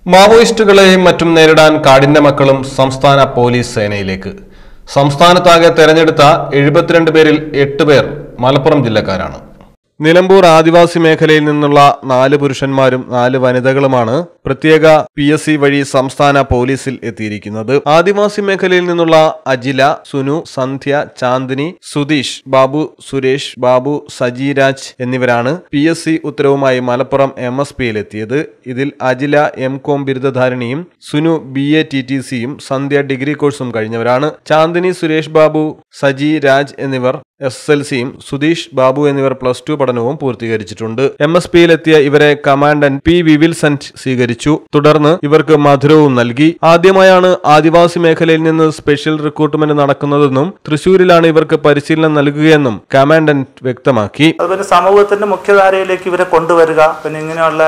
മാവോയിസ്റ്റുകളെയും മറ്റും നേരിടാൻ കാടിന്റെ മക്കളും സംസ്ഥാന പോലീസ് സേനയിലേക്ക് സംസ്ഥാനത്താകെ തെരഞ്ഞെടുത്ത എഴുപത്തിരണ്ട് പേരിൽ എട്ട് പേർ മലപ്പുറം ജില്ലക്കാരാണ് നിലമ്പൂർ ആദിവാസി മേഖലയിൽ നിന്നുള്ള നാല് പുരുഷന്മാരും നാല് വനിതകളുമാണ് പ്രത്യേക പി എസ് സി വഴി സംസ്ഥാന പോലീസിൽ എത്തിയിരിക്കുന്നത് ആദിവാസി മേഖലയിൽ നിന്നുള്ള അജില സുനു സന്ധ്യ ചാന്ദിനി സുധീഷ് ബാബു സുരേഷ് ബാബു സജിരാജ് എന്നിവരാണ് പി എസ് സി ഉത്തരവുമായി മലപ്പുറം എം എസ് പിയിൽ എത്തിയത് ഇതിൽ അജില എം കോം ബിരുദധാരിണിയും Sunu B A T T സിയും സന്ധ്യ ഡിഗ്രി കോഴ്സും കഴിഞ്ഞവരാണ് ചാന്ദിനി സുരേഷ് ബാബു സജി രാജ് എന്നിവർ എസ് എൽ സിയും സുധീഷ് ബാബു എന്നിവർ പ്ലസ് ടു പഠനവും പൂർത്തീകരിച്ചിട്ടുണ്ട് എം എസ് പിയിലെത്തിയ ഇവരെ കമാൻഡന്റ് പി വിവിൽസന്റ് സ്വീകരിച്ചു തുടർന്ന് ഇവർക്ക് മധുരവും നൽകി ആദ്യമായാണ് ആദിവാസി മേഖലയിൽ നിന്ന് സ്പെഷ്യൽ റിക്രൂട്ട്മെന്റ് നടക്കുന്നതെന്നും തൃശൂരിലാണ് ഇവർക്ക് പരിശീലനം നൽകുകയെന്നും കമാൻഡന്റ് വ്യക്തമാക്കി അതുപോലെ സമൂഹത്തിന്റെ മുഖ്യധാരയിലേക്ക് ഇവരെ കൊണ്ടുവരിക പിന്നെ ഇങ്ങനെയുള്ള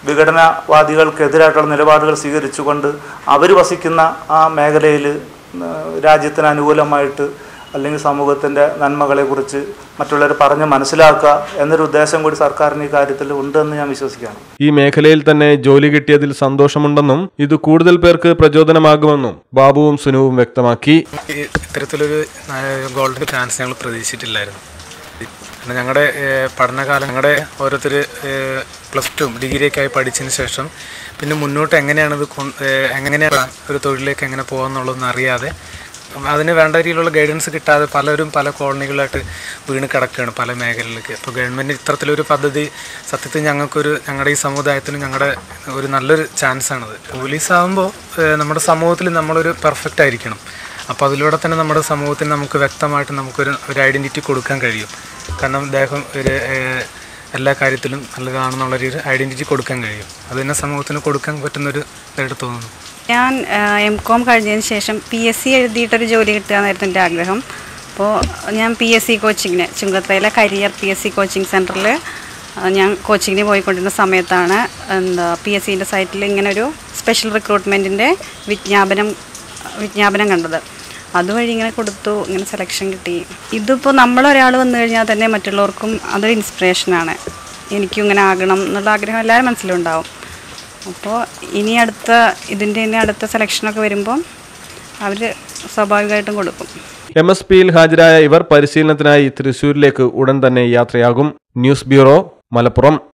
വിഘടനവാദികൾക്കെതിരായിട്ടുള്ള നിലപാടുകൾ സ്വീകരിച്ചുകൊണ്ട് അവർ വസിക്കുന്ന ആ മേഖലയിൽ രാജ്യത്തിന് അനുകൂലമായിട്ട് അല്ലെങ്കിൽ സമൂഹത്തിൻ്റെ നന്മകളെക്കുറിച്ച് മറ്റുള്ളവരെ പറഞ്ഞ് മനസ്സിലാക്കുക എന്നൊരു ഉദ്ദേശം കൂടി സർക്കാരിന് ഈ കാര്യത്തിൽ ഉണ്ടെന്ന് ഞാൻ വിശ്വസിക്കുകയാണ് ഈ മേഖലയിൽ തന്നെ ജോലി കിട്ടിയതിൽ സന്തോഷമുണ്ടെന്നും ഇത് കൂടുതൽ പേർക്ക് പ്രചോദനമാകുമെന്നും ബാബുവും സുനുവും വ്യക്തമാക്കി ഈ ഇത്തരത്തിലൊരു ഗോൾഡൻ ചാൻസ് ഞങ്ങൾ പ്രതീക്ഷിച്ചിട്ടില്ലായിരുന്നു കാരണം ഞങ്ങളുടെ ഏഹ്, പഠനകാലം ഞങ്ങളുടെ ഓരോരുത്തർ പ്ലസ് ടു ഡിഗ്രിയൊക്കെ ആയി പഠിച്ചതിന് ശേഷം പിന്നെ മുന്നോട്ട് എങ്ങനെയാണ് ഇത് കൊ- ഏഹ്, എങ്ങനെയാണ് ഒരു തൊഴിലിലേക്ക് എങ്ങനെ പോകാമെന്നുള്ളതൊന്നും അറിയാതെ അതിന് വേണ്ട രീതിയിലുള്ള ഗൈഡൻസ് കിട്ടാതെ പലരും പല കോളനികളായിട്ട് വീണ് കിടക്കുകയാണ് പല മേഖലയിലേക്ക് അപ്പോൾ ഗവൺമെൻറ് ഇത്തരത്തിലൊരു പദ്ധതി സത്യത്തിൽ ഞങ്ങൾക്കൊരു ഞങ്ങളുടെ ഈ സമുദായത്തിനും ഞങ്ങളുടെ ഒരു നല്ലൊരു ചാൻസാണത് പോലീസ് ആകുമ്പോൾ നമ്മുടെ സമൂഹത്തിൽ നമ്മളൊരു പെർഫെക്റ്റ് ആയിരിക്കണം അപ്പോൾ അതിലൂടെ തന്നെ നമ്മുടെ സമൂഹത്തിന് നമുക്ക് വ്യക്തമായിട്ട് നമുക്കൊരു ഒരു ഐഡൻറ്റിറ്റി കൊടുക്കാൻ കഴിയും കാരണം അദ്ദേഹം ഒരു ഏഹ്, എല്ലാ കാര്യത്തിലും നല്ലതാണെന്നുള്ള ഒരു ഐഡൻറ്റിറ്റി കൊടുക്കാൻ കഴിയും അത് തന്നെ സമൂഹത്തിന് കൊടുക്കാൻ പറ്റുന്നൊരു ഇതായിട്ട് തോന്നുന്നു ഞാൻ എം കോം കഴിഞ്ഞതിന് ശേഷം പി എസ് സി എഴുതിയിട്ടൊരു ജോലി കിട്ടുകയെന്നായിരുന്നു എൻ്റെ ആഗ്രഹം അപ്പോൾ ഞാൻ പി എസ് സി കോച്ചിങ്ങിന് ചുങ്കത്തറയിലെ career P S C coaching സെൻറ്ററിൽ ഞാൻ കോച്ചിങ്ങിന് പോയിക്കൊണ്ടിരുന്ന സമയത്താണ് എന്താ പി എസ് സിൻ്റെ സൈറ്റിൽ ഇങ്ങനെ ഒരു സ്പെഷ്യൽ റിക്രൂട്ട്മെൻറ്റിൻ്റെ വിജ്ഞാപനം വിജ്ഞാപനം കണ്ടത് അതുവഴി ഇങ്ങനെ കൊടുത്തു ഇങ്ങനെ സെലക്ഷൻ കിട്ടി ഇതിപ്പോൾ നമ്മളൊരാൾ വന്നു കഴിഞ്ഞാൽ തന്നെ മറ്റുള്ളവർക്കും അതൊരു ഇൻസ്പിറേഷനാണ് എനിക്കും ഇങ്ങനെ ആകണം എന്നുള്ള ആഗ്രഹം എല്ലാവരും മനസ്സിലുണ്ടാവും അപ്പോൾ ഇനി അടുത്ത ഇതിൻ്റെ ഇനി അടുത്ത സെലക്ഷനൊക്കെ വരുമ്പോൾ അവർ സ്വാഭാവികമായിട്ടും കൊടുക്കും എം എസ് പിയിൽ ഹാജരായ ഇവർ പരിശീലനത്തിനായി തൃശൂരിലേക്ക് ഉടൻ തന്നെ യാത്രയാകും ന്യൂസ് ബ്യൂറോ മലപ്പുറം